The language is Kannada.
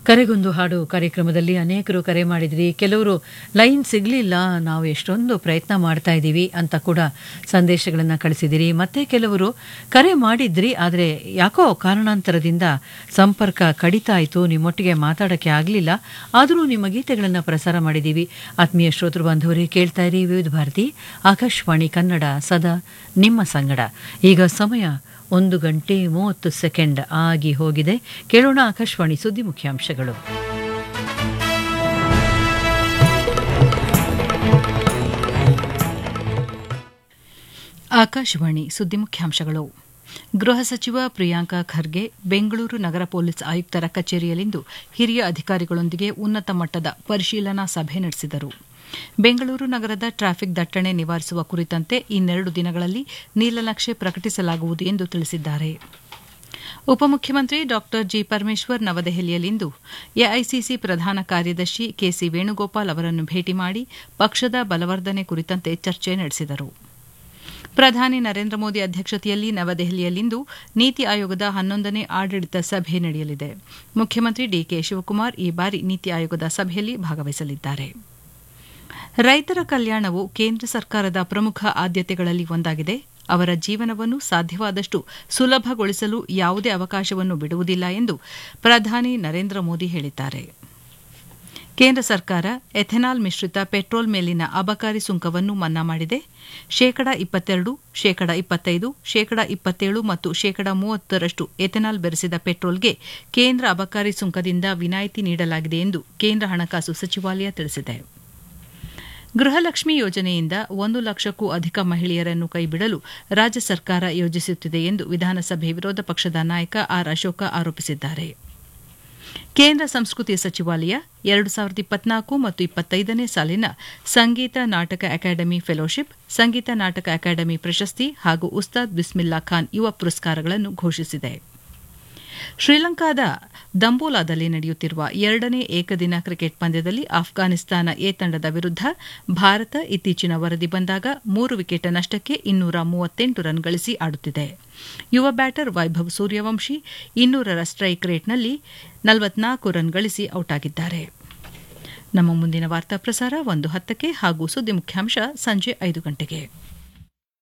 ಕರೆಗೊಂದು ಹಾಡು ಕಾರ್ಯಕ್ರಮದಲ್ಲಿ ಅನೇಕರು ಕರೆ ಮಾಡಿದ್ರಿ ಕೆಲವರು ಲೈನ್ ಸಿಗಲಿಲ್ಲ ನಾವು ಎಷ್ಟೊಂದು ಪ್ರಯತ್ನ ಮಾಡ್ತಾ ಇದ್ದೀವಿ ಅಂತ ಕೂಡ ಸಂದೇಶಗಳನ್ನು ಕಳಿಸಿದಿರಿ ಮತ್ತೆ ಕೆಲವರು ಕರೆ ಮಾಡಿದ್ರಿ ಆದರೆ ಯಾಕೋ ಕಾರಣಾಂತರದಿಂದ ಸಂಪರ್ಕ ಕಡಿತಾ ಆಯಿತು ನಿಮ್ಮೊಟ್ಟಿಗೆ ಮಾತಾಡೋಕ್ಕೆ ಆಗಲಿಲ್ಲ ಆದರೂ ನಿಮ್ಮ ಗೀತೆಗಳನ್ನು ಪ್ರಸಾರ ಮಾಡಿದ್ದೀವಿ ಆತ್ಮೀಯ ಶ್ರೋತೃ ಬಾಂಧವರೇ ಕೇಳ್ತಾ ಇರಿ ವಿವಿಧ ಭಾರತಿ ಆಕಾಶವಾಣಿ ಕನ್ನಡ ಸದಾ ನಿಮ್ಮ ಸಂಗಡ ಈಗ ಸಮಯ ಒಂದು ಗಂಟೆ ಮೂವತ್ತು ಸೆಕೆಂಡ್ ಆಗಿ ಹೋಗಿದೆ ಕೇಳೋಣ ಆಕಾಶವಾಣಿ ಸುದ್ದಿ ಮುಖ್ಯಾಂಶಗಳು ಆಕಾಶವಾಣಿ ಸುದ್ದಿ ಮುಖ್ಯಾಂಶಗಳು ಗೃಹ ಸಚಿವ ಪ್ರಿಯಾಂಕ ಖರ್ಗೆ ಬೆಂಗಳೂರು ನಗರ ಪೊಲೀಸ್ ಆಯುಕ್ತರ ಕಚೇರಿಯಲ್ಲಿಂದು ಹಿರಿಯ ಅಧಿಕಾರಿಗಳೊಂದಿಗೆ ಉನ್ನತ ಮಟ್ಟದ ಪರಿಶೀಲನಾ ಸಭೆ ನಡೆಸಿದರು ಬೆಂಗಳೂರು ನಗರದ ಟ್ರಾಫಿಕ್ ದಟ್ಟಣೆ ನಿವಾರಿಸುವ ಕುರಿತಂತೆ ಇನ್ನೆರಡು ದಿನಗಳಲ್ಲಿ ನೀಲನಕ್ಷೆ ಪ್ರಕಟಿಸಲಾಗುವುದು ಎಂದು ತಿಳಿಸಿದ್ದಾರೆ ಉಪಮುಖ್ಯಮಂತ್ರಿ ಡಾ ಜಿ ಪರಮೇಶ್ವರ್ ನವದೆಹಲಿಯಲ್ಲಿಂದು ಎಐಸಿಸಿ ಪ್ರಧಾನ ಕಾರ್ಯದರ್ಶಿ ಕೆಸಿ ವೇಣುಗೋಪಾಲ್ ಅವರನ್ನು ಭೇಟಿ ಮಾಡಿ ಪಕ್ಷದ ಬಲವರ್ಧನೆ ಕುರಿತಂತೆ ಚರ್ಚೆ ನಡೆಸಿದರು ಪ್ರಧಾನಿ ನರೇಂದ್ರ ಮೋದಿ ಅಧ್ಯಕ್ಷತೆಯಲ್ಲಿ ನವದೆಹಲಿಯಲ್ಲಿಂದು ನೀತಿ ಆಯೋಗದ ಹನ್ನೊಂದನೇ ಆಡಳಿತ ಸಭೆ ನಡೆಯಲಿದೆ ಮುಖ್ಯಮಂತ್ರಿ ಡಿಕೆ ಶಿವಕುಮಾರ್ ಈ ಬಾರಿ ನೀತಿ ಆಯೋಗದ ಸಭೆಯಲ್ಲಿ ಭಾಗವಹಿಸಲಿದ್ದಾರೆ ರೈತರ ಕಲ್ಯಾಣವು ಕೇಂದ್ರ ಸರ್ಕಾರದ ಪ್ರಮುಖ ಆದ್ಯತೆಗಳಲ್ಲಿ ಒಂದಾಗಿದೆ ಅವರ ಜೀವನವನ್ನು ಸಾಧ್ಯವಾದಷ್ಟು ಸುಲಭಗೊಳಿಸಲು ಯಾವುದೇ ಅವಕಾಶವನ್ನು ಬಿಡುವುದಿಲ್ಲ ಎಂದು ಪ್ರಧಾನಿ ನರೇಂದ್ರ ಮೋದಿ ಹೇಳಿದ್ದಾರೆ ಕೇಂದ್ರ ಸರ್ಕಾರ ಎಥೆನಾಲ್ ಮಿಶ್ರಿತ ಪೆಟ್ರೋಲ್ ಮೇಲಿನ ಅಬಕಾರಿ ಸುಂಕವನ್ನು ಮನ್ನಾ ಮಾಡಿದೆ ಶೇಕಡ ಇಪ್ಪತ್ತೆರಡು ಶೇಕಡ ಇಪ್ಪತ್ತೈದು ಶೇಕಡ ಇಪ್ಪತ್ತೇಳು ಮತ್ತು ಶೇಕಡ ಮೂವತ್ತರಷ್ಟು ಎಥೆನಾಲ್ ಬೆರೆಸಿದ ಪೆಟ್ರೋಲ್ಗೆ ಕೇಂದ್ರ ಅಬಕಾರಿ ಸುಂಕದಿಂದ ವಿನಾಯಿತಿ ನೀಡಲಾಗಿದೆ ಎಂದು ಕೇಂದ್ರ ಹಣಕಾಸು ಸಚಿವಾಲಯ ತಿಳಿಸಿದೆ ಗೃಹಲಕ್ಷ್ಮಿ ಯೋಜನೆಯಿಂದ ಒಂದು ಲಕ್ಷಕ್ಕೂ ಅಧಿಕ ಮಹಿಳೆಯರನ್ನು ಕೈಬಿಡಲು ರಾಜ್ಯ ಸರ್ಕಾರ ಯೋಜಿಸುತ್ತಿದೆ ಎಂದು ವಿಧಾನಸಭೆ ವಿರೋಧ ಪಕ್ಷದ ನಾಯಕ ಆರ್ ಅಶೋಕ ಆರೋಪಿಸಿದ್ದಾರೆ ಕೇಂದ್ರ ಸಂಸ್ಕೃತಿ ಸಚಿವಾಲಯ ಎರಡು ಸಾವಿರದ ಇಪ್ಪತ್ನಾಲ್ಕು ಮತ್ತು ಇಪ್ಪತ್ತೈದನೇ ಸಾಲಿನ ಸಂಗೀತ ನಾಟಕ ಅಕಾಡೆಮಿ ಫೆಲೋಶಿಪ್ ಸಂಗೀತ ನಾಟಕ ಅಕಾಡೆಮಿ ಪ್ರಶಸ್ತಿ ಹಾಗೂ ಉಸ್ತಾದ್ ಬಿಸ್ಮಿಲ್ಲಾ ಖಾನ್ ಯುವ ಪುರಸ್ಕಾರಗಳನ್ನು ಘೋಷಿಸಿದೆ ಶ್ರೀಲಂಕಾದ ದಂಬೋಲಾದಲ್ಲಿ ನಡೆಯುತ್ತಿರುವ ಎರಡನೇ ಏಕದಿನ ಕ್ರಿಕೆಟ್ ಪಂದ್ಯದಲ್ಲಿ ಆಫ್ಘಾನಿಸ್ತಾನ ಎ ತಂಡದ ವಿರುದ್ಧ ಭಾರತ ಇತ್ತೀಚಿನ ವರದಿ ಬಂದಾಗ ಮೂರು ವಿಕೆಟ್ ನಷ್ಟಕ್ಕೆ ಇನ್ನೂರ ಮೂವತ್ತೆಂಟು ರನ್ ಗಳಿಸಿ ಆಡುತ್ತಿದೆ ಯುವ ಬ್ಯಾಟರ್ ವೈಭವ್ ಸೂರ್ಯವಂಶಿ ಇನ್ನೂರರ ಸ್ಟ್ರೈಕ್ ರೇಟ್ನಲ್ಲಿ ನಲವತ್ನಾಲ್ಕು ರನ್ ಗಳಿಸಿ ಔಟ್ ಆಗಿದ್ದಾರೆ ನಮ್ಮ ಮುಂದಿನ ವಾರ್ತಾ ಪ್ರಸಾರ ಒಂದು ಹತ್ತಕ್ಕೆ ಹಾಗೂ ಸುದ್ದಿ ಮುಖ್ಯಾಂಶ ಸಂಜೆ ಐದು ಗಂಟೆಗೆ